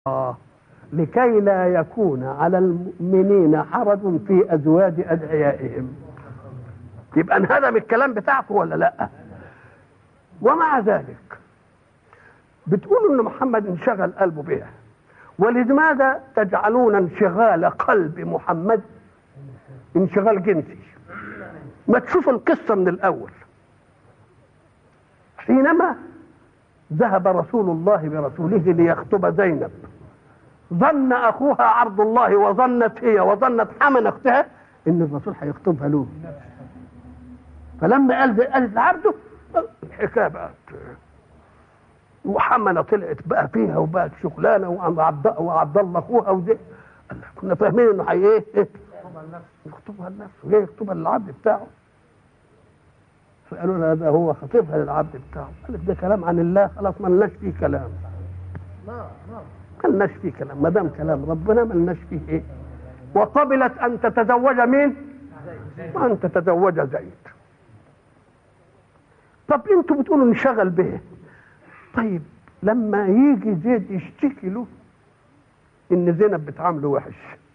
آه لكي لا يكون على المؤمنين حرج في أزواج أدعيائهم يبقى انهدم الكلام بتاعكم ولا لا ومع ذلك بتقولوا ان محمد انشغل قلبه بها ولماذا تجعلون انشغال قلب محمد انشغال جنسي ما تشوف القصة من الأول حينما ذهب رسول الله برسوله ليخطب زينب ظن أخوها عرض الله وظنت هي وظنت حمن أختها إن الرسول هيخطبها له فلما قال قالت لعبده الحكاية بقت وحمنة طلعت بقى فيها وبقت شغلانة وعبد وعبد الله أخوها وزي كنا فاهمين إنه هي إيه؟ إيه؟ يخطبها لنفسه جاي يخطبها للعبد بتاعه فقالوا لها ده هو خطيبها للعبد بتاعه قالت ده كلام عن الله خلاص ما لناش فيه كلام ما لناش فيه كلام ما دام كلام ربنا ما لناش فيه ايه وقبلت ان تتزوج مين وان تتزوج زيد طب انتوا بتقولوا انشغل به طيب لما يجي زيد يشتكي له ان زينب بتعامله وحش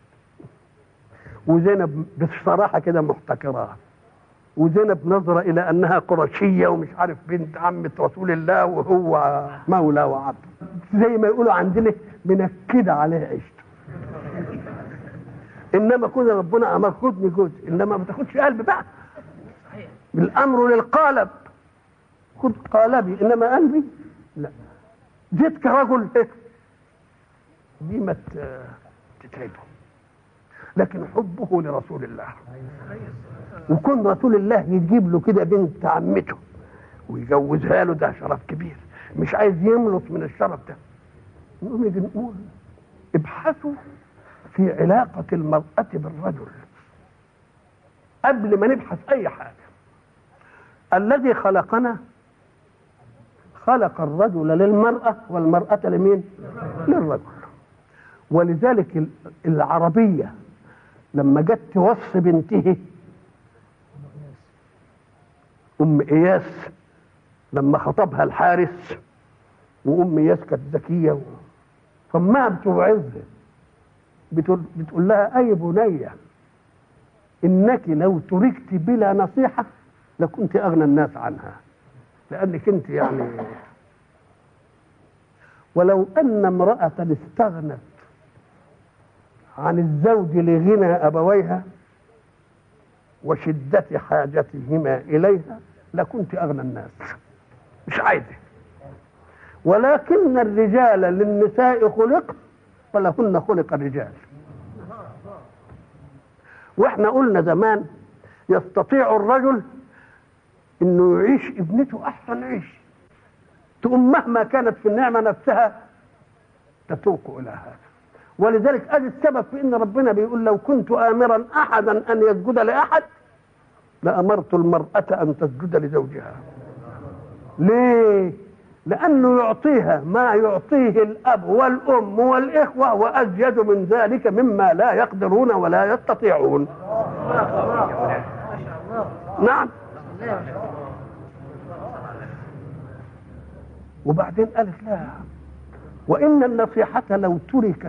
وزينب بصراحة كده محتكراه وزينب نظرة إلى أنها قرشية ومش عارف بنت عمة رسول الله وهو مولى وعبد زي ما يقولوا عندنا منكدة عليها عيشته إنما كنا ربنا أمر خدني جزء إنما ما تاخدش قلب بقى الأمر للقالب خد قالبي إنما قلبي لا جيت كرجل دي ما تتعبه لكن حبه لرسول الله وكون رسول الله يجيب له كده بنت عمته ويجوزها له ده شرف كبير مش عايز يملط من الشرف ده نقوم نيجي نقول ابحثوا في علاقة المرأة بالرجل قبل ما نبحث أي حاجة الذي خلقنا خلق الرجل للمرأة والمرأة لمين؟ للرجل ولذلك العربية لما جت توصي بنته ام اياس لما خطبها الحارس وام اياس كانت ذكيه فما بتوعظها بتقول, بتقول لها اي بنيه انك لو تركت بلا نصيحه لكنت اغنى الناس عنها لانك انت يعني ولو ان امراه استغنت عن الزوج لغنى ابويها وشدة حاجتهما إليها لكنت أغنى الناس مش عايزة ولكن الرجال للنساء خلق ولهن خلق الرجال واحنا قلنا زمان يستطيع الرجل انه يعيش ابنته احسن عيش تقوم مهما كانت في النعمه نفسها تتوق الى هذا ولذلك ادي السبب في ان ربنا بيقول لو كنت امرا احدا ان يسجد لاحد لامرت المراه ان تسجد لزوجها ليه لانه يعطيها ما يعطيه الاب والام والاخوه وازيد من ذلك مما لا يقدرون ولا يستطيعون نعم وبعدين قالت لا وان النصيحه لو تركت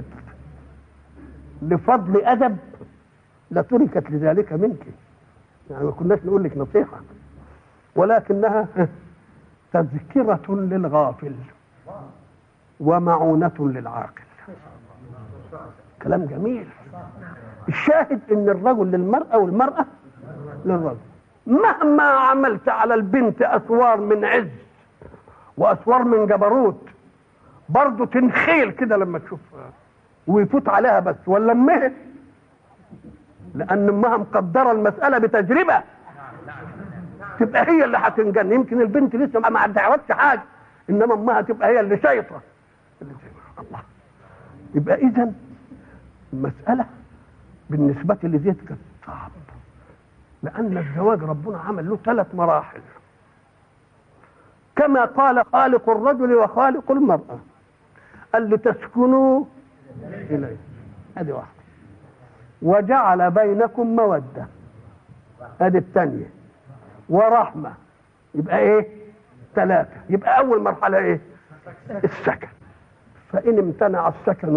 لفضل ادب لتركت لذلك منك يعني ما كناش نقول لك نصيحه ولكنها تذكره للغافل ومعونه للعاقل كلام جميل الشاهد ان الرجل للمراه والمراه للرجل مهما عملت على البنت اسوار من عز واسوار من جبروت برضه تنخيل كده لما تشوفها ويفوت عليها بس ولا امها لان امها مقدره المساله بتجربه تبقى هي اللي هتنجن يمكن البنت لسه ما تعرفش حاجه انما امها تبقى هي اللي شايطه الله يبقى اذا المساله بالنسبه لزيد كانت صعب لان الزواج ربنا عمل له ثلاث مراحل كما قال خالق الرجل وخالق المراه قال لتسكنوا إليه هذه واحدة وجعل بينكم مودة هذه الثانية ورحمة يبقى ايه ثلاثة يبقى أول مرحلة ايه السكن فإن امتنع السكن